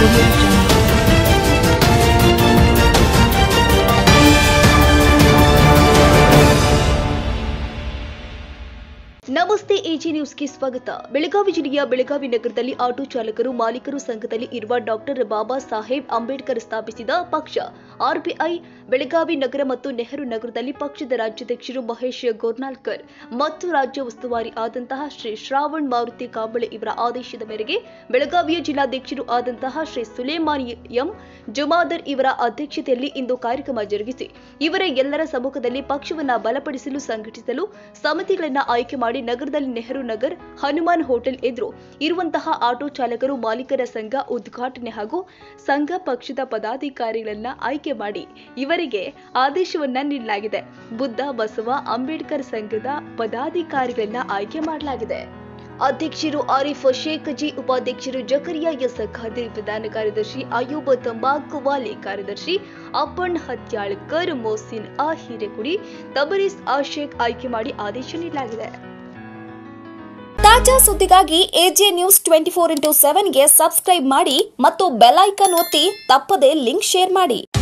audio jungle. ನಮಸ್ತೆ AG ನ್ಯೂಸ್ಗೆ ಸ್ವಾಗತ ಬೆಳಗಾವಿ ಜಿಲ್ಲೆಯ ಬೆಳಗಾವಿ ನಗರದಲ್ಲಿ ಆಟೋ ಚಾಲಕರು ಮಾಲೀಕರು ಸಂಘದಲ್ಲಿ ಇರುವ ಡಾಕ್ಟರ್ ಬಾಬಾ ಸಾಹೇಬ್ ಅಂಬೇಡ್ಕರ್ ಸ್ಥಾಪಿಸಿದ ಪಕ್ಷ ಆರ್ಬಿಐ ಬೆಳಗಾವಿ ನಗರ ಮತ್ತು ನೆಹರು ನಗರದಲ್ಲಿ ಪಕ್ಷದ ರಾಜ್ಯಾಧ್ಯಕ್ಷರು ಮಹೇಶ್ ಗೋರ್ನಾಲ್ಕರ್ ಮತ್ತು ರಾಜ್ಯ ಉಸ್ತುವಾರಿ ಆದಂತಹ ಶ್ರೀ ಶ್ರಾವಣ್ ಮಾರುತಿ ಕಾಂಬಳೆ ಇವರ ಆದೇಶದ ಮೇರೆಗೆ ಬೆಳಗಾವಿಯ ಜಿಲ್ಲಾಧ್ಯಕ್ಷರು ಆದಂತಹ ಶ್ರೀ ಸುಲೇಮಾನ್ ಎಂ ಜುಮಾದರ್ ಇವರ ಅಧ್ಯಕ್ಷತೆಯಲ್ಲಿ ಇಂದು ಕಾರ್ಯಕ್ರಮ ಜರುಗಿಸಿ ಇವರ ಎಲ್ಲರ ಸಮ್ಮುಖದಲ್ಲಿ ಪಕ್ಷವನ್ನ ಬಲಪಡಿಸಲು ಸಂಘಟಿಸಲು ಸಮಿತಿಗಳನ್ನ ಆಯ್ಕೆ ಮಾಡಿ ನಗರದಲ್ಲಿ ನೆಹರು ನಗರ್ ಹನುಮಾನ್ ಹೋಟೆಲ್ ಎದುರು ಇರುವಂತಹ ಆಟೋ ಚಾಲಕರು ಮಾಲೀಕರ ಸಂಘ ಉದ್ಘಾಟನೆ ಹಾಗೂ ಸಂಘ ಪಕ್ಷದ ಪದಾಧಿಕಾರಿಗಳನ್ನ ಆಯ್ಕೆ ಮಾಡಿ ಇವರಿಗೆ ಆದೇಶವನ್ನ ನೀಡಲಾಗಿದೆ ಬುದ್ಧ ಬಸವ ಅಂಬೇಡ್ಕರ್ ಸಂಘದ ಪದಾಧಿಕಾರಿಗಳನ್ನ ಆಯ್ಕೆ ಮಾಡಲಾಗಿದೆ ಅಧ್ಯಕ್ಷರು ಆರಿಫ್ ಶೇಖ್ ಜಿ ಉಪಾಧ್ಯಕ್ಷರು ಜಕರಿಯಾ ಎಸ್ ಖಾದ್ರಿ ಪ್ರಧಾನ ಕಾರ್ಯದರ್ಶಿ ಅಯೂಬ್ ತಂಬಾಕು ವಾಲಿ ಕಾರ್ಯದರ್ಶಿ ಅಪ್ಪಣ್ ಹತ್ಯಾಳ್ಕರ್ ಮೊಹಸಿನ್ ಆ ಹಿರೇಗುಡಿ ತಬರೀಸ್ ಆ ಶೇಖ್ ಆಯ್ಕೆ ಮಾಡಿ ಆದೇಶ ನೀಡಲಾಗಿದೆ ತಾಜಾ ಸುದ್ದಿಗಾಗಿ AJ news twenty four into ಸೆವೆನ್ಗೆ ಸಬ್ಸ್ಕ್ರೈಬ್ ಮಾಡಿ ಮತ್ತು ಬೆಲ್ ಐಕಾನ್ ಒತ್ತಿ ತಪ್ಪದೇ ಲಿಂಕ್ ಶೇರ್ ಮಾಡಿ